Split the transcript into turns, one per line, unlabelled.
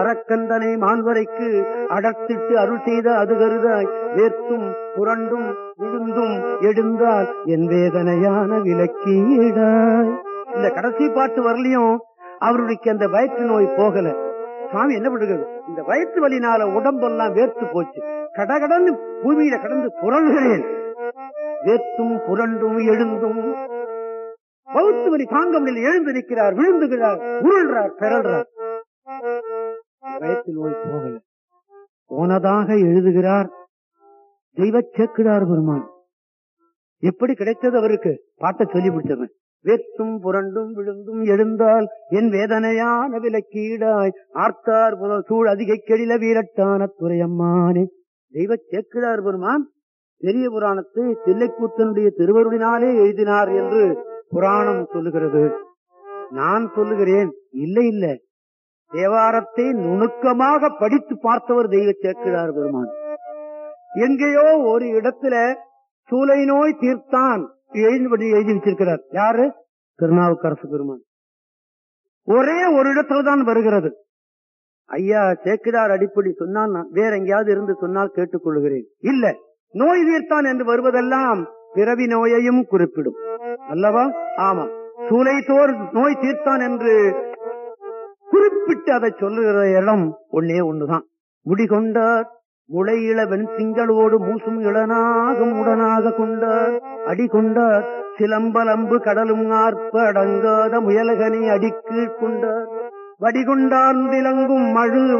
அரக்கந்தனை மான்வரைக்கு அடர்த்திட்டு அருள் செய்த அது கருதாய் வேர்த்தும் புரண்டும் விழுந்தும் எழுந்தால் என் வேதனையான விலக்கீடாய் இந்த கடைசி பாட்டு வரலையும் அவருக்கு அந்த வயிற்று நோய் போகல சுவாமி என்ன பண்ணுகிறது இந்த வயிற்று வலினால உடம்பெல்லாம் வேர்த்து போச்சு கடகடன்னு பூமியில கடந்து புரள்கிறேன் வேர்த்தும் புரண்டும் எழுந்தும் வகுத்து வலி தாங்க முடியல எழுந்து நிற்கிறார் விழுந்துகிறார் உருள்றார் பிறல்றார் வயிற்று நோய் போகல போனதாக எழுதுகிறார் தெய்வ சேக்கிடார் பெருமான் எப்படி கிடைத்தது அவருக்கு பாட்டை சொல்லி முடிச்சவன் வேத்தும் புரண்டும் விழுந்தும் எழுந்தால் என் வேதனையான விலக்கீடாய் ஆர்த்தார் புனல் சூழ் அதிக கெழில வீரட்டான துறையம்மானே தெய்வ சேக்கிடார் பெருமான் பெரிய புராணத்தை தில்லைக்கூத்தனுடைய திருவருளினாலே எழுதினார் என்று புராணம் சொல்லுகிறது நான் சொல்லுகிறேன் இல்லை இல்லை தேவாரத்தை நுணுக்கமாக படித்து பார்த்தவர் தெய்வ சேக்கிழார் பெருமான் எங்கேயோ ஒரு இடத்துல சூலை நோய் தீர்த்தான் எழுதி எழுதி வச்சிருக்கிறார் யாரு திருநாவுக்கரசு பெருமான் ஒரே ஒரு இடத்துல தான் வருகிறது ஐயா சேக்கிடார் அடிப்படை சொன்னால் நான் வேற எங்கேயாவது இருந்து சொன்னால் கேட்டுக்கொள்கிறேன் இல்ல நோய் தீர்த்தான் என்று வருவதெல்லாம் பிறவி நோயையும் குறிப்பிடும் அல்லவா ஆமா சூலை தோர் நோய் தீர்த்தான் என்று குறிப்பிட்டு அதை சொல்லுகிற இடம் ஒன்னே ஒண்ணுதான் முடிகொண்டார் முளை இளவன் திங்களோடு மூசும் இளனாகும் உடனாக கொண்டார் அடி கொண்டார் சிலம்பலம்பு கடலும் ஆர்ப்ப அடங்காத முயலகனை அடிக்கீழ் கொண்டார் வடிகொண்டார்ந்திலங்கும் மழு